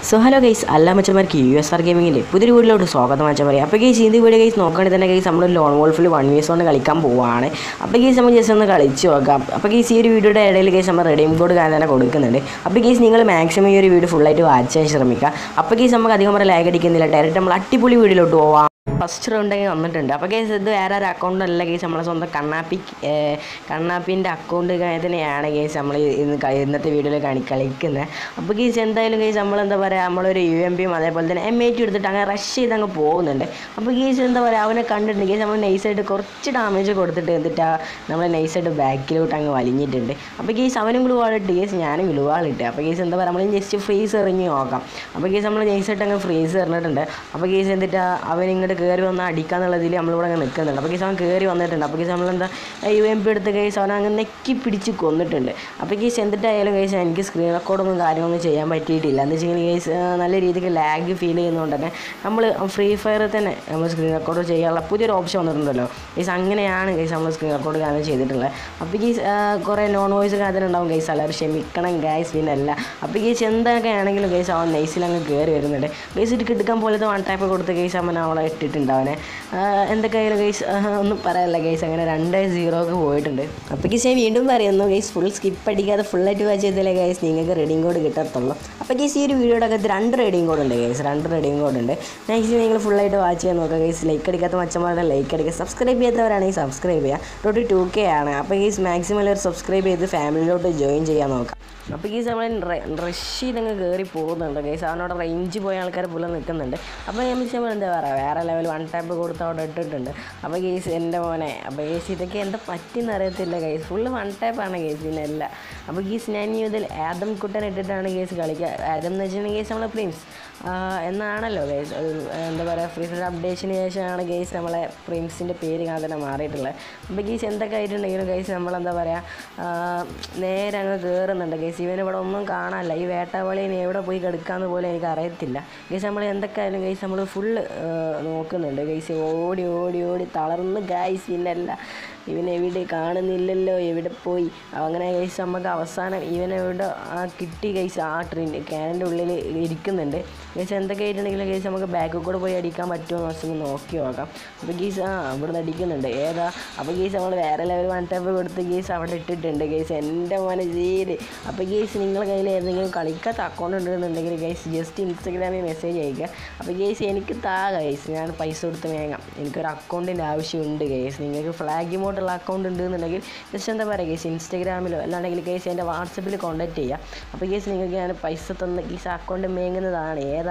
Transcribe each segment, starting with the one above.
so hello guys എല്ലാ മച്ചന്മാർക്ക് U S R ഗെയിമിങ്ങിൻ്റെ പുതിയൊരു വീട്ടിലോട്ട് സ്വാഗതം മച്ചാൻ പറയാം അപ്പോൾ ഗൈസ് ഇത് വീഡിയോ ഗൈസ് നോക്കുകയാണെങ്കിൽ തന്നെ ഗൈസ് നമ്മൾ ലോൺ വോൾഫിൽ വൺ വീസ് കൊണ്ട് കളിക്കാൻ പോവുകയാണ് അപ്പോൾ ഗൈസ് നമ്മൾ ജസ്റ്റ് ഒന്ന് കളിച്ച് നോക്കാം അപ്പോൾ ഗൈസ് ഈ ഒരു വീഡിയോയുടെ ഇടയിൽ ഗൈസ് നമ്മൾ റെഡീം കോഡ് കാണാൻ തന്നെ കൊടുക്കുന്നുണ്ട് അപ്പോൾ ഗൈസ് നിങ്ങൾ മാക്സിമം ഈ ഒരു വീഡിയോ ഫുള്ളായിട്ട് വാച്ച് ചെയ്യാൻ ശ്രമിക്കുക അപ്പോൾ ഗൈസ് നമുക്ക് അധികം വരെ ലാഗ് അടിക്കുന്നില്ല ഡയറക്റ്റ് നമ്മൾ അടിപൊളി വീഡിയോയിലോട്ട് പോവാം ഫസ്റ്റ് റൗണ്ട് വന്നിട്ടുണ്ട് അപ്പോൾ കേസ് ഇത് വേറെ ഒരു അക്കൗണ്ട് അല്ല കേസ് നമ്മളെ സ്വന്തം കണ്ണാപ്പി ഏർ കണ്ണാപ്പിൻ്റെ അക്കൗണ്ട് തന്നെയാണ് കേസ് നമ്മൾ ഇന്ന് ക- ഇന്നത്തെ വീഡിയോയിൽ കാണി കളിക്കുന്നത് അപ്പോൾ കേസ് എന്തായാലും കേസ് നമ്മൾ എന്താ പറയുക നമ്മളൊരു യു എം പിയും അതേപോലെ തന്നെ എം ഐ ടി എടുത്തിട്ട് അങ്ങനെ റഷ് ചെയ്ത് അങ്ങ് പോകുന്നുണ്ട് അപ്പോൾ കേസ് എന്താ പറയുക അവനെ കണ്ടിട്ടുണ്ട് കേസ് നമ്മൾ നൈസായിട്ട് കുറച്ച് ഡാമേജ് കൊടുത്തിട്ട് എന്നിട്ട് നമ്മൾ നൈസായിട്ട് ബാക്കിലോട്ട് അങ്ങ് വലിഞ്ഞിട്ടുണ്ട് അപ്പോൾ കേസ് അവനും ഗ്ലുവാളിട്ട് കേസ് ഞാനും ഗ്ലുവാളിട്ട് അപ്പോൾ കേസ് എന്താ പറയുക നമ്മൾ ജസ്റ്റ് ഫ്രീസ് എറിഞ്ഞ് നോക്കാം അപ്പോൾ കേസ് നമ്മൾ നൈസായിട്ട് അങ്ങ് ഫ്രീസ് എറിഞ്ഞിട്ടുണ്ട് അപ്പോൾ കേസ് എന്നിട്ട് അവൻ ഇങ്ങോട്ട് കയറി വന്ന് അടിക്കാന്നുള്ളതിൽ നമ്മളിവിടെ അങ്ങ് നിൽക്കുന്നുണ്ട് അപ്പോൾ കേസ് അവൻ കയറി വന്നിട്ടുണ്ട് അപ്പോൾ കേസ് നമ്മളെന്താ യു എം പി എടുത്ത് കേസ് അവനെ അങ്ങ് നെക്കി പിടിച്ച് കൊന്നിട്ടുണ്ട് അപ്പോൾ കേസ് എന്തിട്ടായാലും കേസ് എനിക്ക് സ്ക്രീൻ റെക്കോർഡൊന്നും കാര്യങ്ങളൊന്നും ചെയ്യാൻ പറ്റിയിട്ടില്ല എന്ന് വെച്ചെങ്കിൽ കേസ് നല്ല രീതിക്ക് ലാഗ് ഫീൽ ചെയ്യുന്നതുകൊണ്ട് തന്നെ നമ്മൾ ഫ്രീ ഫയറിൽ തന്നെ നമ്മൾ സ്ക്രീൻ റെക്കോർഡ് ചെയ്യാനുള്ള പുതിയൊരു ഓപ്ഷൻ വന്നിട്ടുണ്ടല്ലോ കേസ് അങ്ങനെയാണ് കേസ് നമ്മൾ സ്ക്രീൻ റെക്കോർഡ് കാരണം ചെയ്തിട്ടുള്ളത് അപ്പോൾ കേസ് കുറേ നോൺ വോയിസ് കാര്യത്തിലുണ്ടാവും കേസ് എല്ലാവരും ക്ഷമിക്കണം ഗൈസ് പിന്നെ അല്ല അപ്പോൾ കേസ് എന്തൊക്കെ ആണെങ്കിലും കേസ് അവൻ നൈസിൽ അങ്ങ് കയറി വരുന്നുണ്ട് കേസ് ഇട്ട് കിടക്കാൻ പോലത്തെ വൺ ടൈപ്പ് കൊടുത്ത് കേസ് അവൻ അവളെ ഇട്ടിട്ടുണ്ട് അവനെ ആ, എന്തൊക്കെയായാലും കേസ് ഒന്നും പറയാനില്ല കേസ് അങ്ങനെ രണ്ട് സീറോ ഒക്കെ പോയിട്ടുണ്ട് അപ്പോൾ കേസ് ഞാൻ വീണ്ടും പറയുന്നു കേസ് ഫുൾ സ്കിപ്പ് അടിക്കാതെ ഫുള്ളായിട്ട് വാച്ച് ചെയ്താലേ കേസ് നിങ്ങൾക്ക് റെഡിങ് കോഡ് കിട്ടത്തുള്ളൂ അപ്പോൾ കേസ് ഈ ഒരു വീഡിയോയുടെ അകത്ത് രണ്ട് റെഡിങ് കോഡ് ഉണ്ട് കേസ് രണ്ട് റെഡിങ് കോഡ് ഉണ്ട് മാക്സിമം നിങ്ങൾ ഫുള്ളായിട്ട് വാച്ച് ചെയ്യാൻ നോക്കുക കേസ് ലൈക്ക് അടിക്കാത്ത മച്ചന്മാരുടെ ലൈക്ക് അടിക്കുക സബ്സ്ക്രൈബ് ചെയ്യാത്തവരാണെങ്കിൽ സബ്സ്ക്രൈബ് ചെയ്യുക ടോട്ടൽ ടു കെ ആണ് അപ്പോൾ കേസ് മാക്സിമം എല്ലാവരും സബ്സ്ക്രൈബ് ചെയ്ത് ഫാമിലിയിലോട്ട് ജോയിൻ ചെയ്യാൻ നോക്കാം അപ്പോൾ കേസ് നമ്മൾ റഷ് ചെയ്തങ്ങ് കയറി പോകുന്നുണ്ട് കേസ് അവനോട് റേഞ്ച് പോയ ആൾക്കാർ പുല നിൽക്കുന്നുണ്ട് അപ്പോൾ ഞാൻ വിളിച്ചപ്പോൾ എന്താ പറയുക വേറെ ലെവൽ വൺ ടാപ്പ് കൊടുത്ത് അവിടെ ഇട്ടിട്ടുണ്ട് അപ്പോൾ കേസ് എൻ്റെ മോനെ അപ്പോൾ കേസ് ഇതൊക്കെ എന്താ പറ്റിയെന്ന് അറിയത്തില്ല കേസ് ഫുള്ള് വൺ ടാപ്പാണ് കേസ് പിന്നല്ല അപ്പോൾ കേസ് ഞാൻ ഈ ഇതിൽ ആദം കുട്ടൻ ഇട്ടിട്ടാണ് കേസ് കളിക്കുക ആദം എന്ന് വെച്ചിട്ടുണ്ടെങ്കിൽ കേസ് നമ്മളെ പ്രിൻസ് എന്നാണല്ലോ കേസ് ഒരു എന്താ പറയുക ഫ്രീ ഫയർ അപ്ഡേഷന് ശേഷമാണ് കേസ് നമ്മളെ പ്രിൻസിൻ്റെ പേര് കാണാൻ തന്നെ മാറിയിട്ടുള്ളത് അപ്പോൾ കേസ് എന്തൊക്കെ ആയിട്ടുണ്ടെങ്കിലും കേസ് നമ്മളെന്താ പറയുക നേരെ അങ്ങ് കയറുന്നുണ്ട് കേസ് ഇവന് ഇവിടെ ഒന്നും കാണാനില്ല ഈ വേട്ടാവളിനെ എവിടെ പോയി കിടക്കാന്ന് പോലും എനിക്ക് അറിയത്തില്ല കേസ് നമ്മൾ എന്തൊക്കെ ആയാലും കേസ് നമ്മൾ ഫുള്ള് നോക്കുന്നുണ്ട് കേസ് ഓടി ഓടി ഓടി തളർന്ന് ഗൈസ് പിന്നല്ല ഇവനെ എവിടെ കാണുന്നില്ലല്ലോ എവിടെ പോയി അങ്ങനെ കേസ് നമുക്ക് അവസാനം ഇവനെവിടെ ആ കിട്ടി കേസ് ആ ട്രെയിൻ ക്യാനിൻ്റെ ഉള്ളിൽ ഇരിക്കുന്നുണ്ട് കേസ് എന്തൊക്കെ ആയിട്ടുണ്ടെങ്കിലും കേസ് നമുക്ക് ബാക്കിൽ കൂടെ പോയി അടിക്കാൻ പറ്റുമോ എന്ന് വെച്ചൊന്ന് നോക്കി നോക്കാം അപ്പോൾ കേസ് ആ ഇവിടെ നിന്ന് അടിക്കുന്നുണ്ട് ഏതാ അപ്പോൾ കേസ് നമ്മൾ വേറെ ലെവൽ വൺ ടാപ്പ് കൊടുത്ത് കേസ് അവിടെ ഇട്ടിട്ടുണ്ട് കേസ് എൻ്റെ മോനെ ചെയ്ത് അപ്പോൾ കേസ് നിങ്ങളുടെ കയ്യിൽ ഏതെങ്കിലും കളിക്കാത്ത അക്കൗണ്ട് ഉണ്ടെന്നുണ്ടെങ്കിൽ കേസ് ജസ്റ്റ് ഇൻസ്റ്റഗ്രാമിൽ മെസ്സേജ് അയക്കുക അപ്പോൾ കേസ് എനിക്ക് താ കേസ് ഞാൻ പൈസ കൊടുത്ത് വേങ്ങാം എനിക്കൊരു അക്കൗണ്ടിൻ്റെ ആവശ്യമുണ്ട് കേസ് നിങ്ങൾക്ക് ഫ്ലാഗ് ഇമോട്ടുള്ള അക്കൗണ്ട് ഉണ്ട് എന്നുണ്ടെങ്കിൽ ജസ്റ്റ് എന്താ പറയുക കേസ് ഇൻസ്റ്റഗ്രാമിലോ അല്ലാണ്ടെങ്കിൽ കേസ് എൻ്റെ വാട്സപ്പിൽ കോൺടാക്ട് ചെയ്യുക അപ്പോൾ കേസ് നിങ്ങൾക്ക് ഞാൻ പൈസ തന്ന് കേസ് അക്കൗണ്ട് മേങ്ങുന്നതാണ് ഏതാ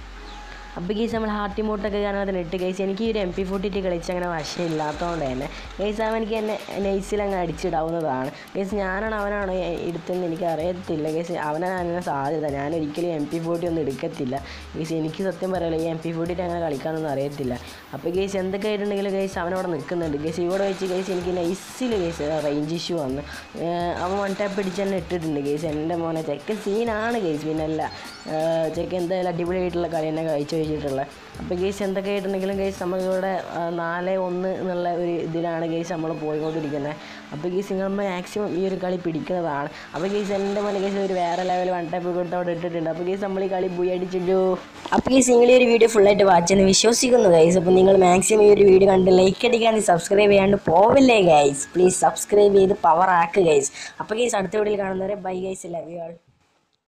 അപ്പോൾ കേസ് നമ്മൾ ഹാർട്ടി മോട്ടൊക്കെ കാണാൻ ഇട്ട് കേസ് എനിക്ക് ഈ ഒരു എം പി ഫോർട്ടി കളിച്ച് അങ്ങനെ വശമില്ലാത്തതുകൊണ്ട് തന്നെ കേസ് അവൻ എനിക്ക് എന്നെ നൈസിൽ അങ്ങ് അടിച്ചിടാവുന്നതാണ് കേസ് ഞാനാണ് അവനാണോ എടുത്തെന്ന് എനിക്ക് അറിയത്തില്ല കേസ് അവനാണ് അതിനെ സാധ്യത ഞാൻ ഒരിക്കലും എം പി ഫോർട്ടി ഒന്നും എടുക്കത്തില്ല കേസ് എനിക്ക് സത്യം പറയില്ല ഈ എം പി ഫോർട്ടിയിട്ട് അങ്ങനെ കളിക്കാനൊന്നും അറിയത്തില്ല അപ്പോൾ കേസ് എന്തൊക്കെ ആയിട്ടുണ്ടെങ്കിലും കേസ് അവനവിടെ നിൽക്കുന്നുണ്ട് കേസ് ഇവിടെ വെച്ച് കേസ് എനിക്ക് നൈസിൽ കേസ് റേഞ്ച് ഇഷ്യൂ വന്ന് ഏർ അവൻ വൺ ടാപ്പ് പിടിച്ച് തന്നെ ഇട്ടിട്ടുണ്ട് കേസ് എൻ്റെ മോനെ ചെക്കൻ സീനാണ് കേസ് പിന്നല്ല ചെക്കൻ എന്തായാലും അടിപൊളിയായിട്ടുള്ള കളി തന്നെ കഴിച്ചു വെച്ചിട്ടുള്ളത് അപ്പോൾ കേസ് എന്തൊക്കെ ആയിട്ടുണ്ടെങ്കിലും കേസ് നമ്മളിവിടെ ആ, നാല് ഒന്ന് എന്നുള്ള ഒരു ഇതിലാണ് കേസ് നമ്മൾ പോയിക്കൊണ്ടിരിക്കുന്നത് അപ്പോൾ കേസ് നിങ്ങൾ മാക്സിമം ഈ ഒരു കളി പിടിക്കുന്നതാണ് അപ്പോൾ കേസ് എൻ്റെ മോനെ കേസ് ഒരു വേറെ ലെവൽ വൺ ടൈപ്പ് കൊടുത്ത് അവിടെ ഇട്ടിട്ടുണ്ട് അപ്പോൾ കേസ് നമ്മൾ ഈ കളി പോയി അടിച്ചിട്ടു അപ്പോൾ കേസ് നിങ്ങൾ ഈ ഒരു വീഡിയോ ഫുള്ളായിട്ട് വാച്ച് എന്ന് വിശ്വസിക്കുന്നു ഗൈസ് അപ്പോൾ നിങ്ങൾ മാക്സിമം ഈ ഒരു വീഡിയോ കണ്ട് ലൈക്ക് അടിക്കാൻ സബ്സ്ക്രൈബ് ചെയ്യാണ്ട് പോവില്ലേ ഗൈസ് പ്ലീസ് സബ്സ്ക്രൈബ് ചെയ്ത് പവർ ആക്ക് ഗൈസ് അപ്പോൾ കേസ് അടുത്ത വീഡിയോയിൽ കാണുന്നവരെ bye guys love you all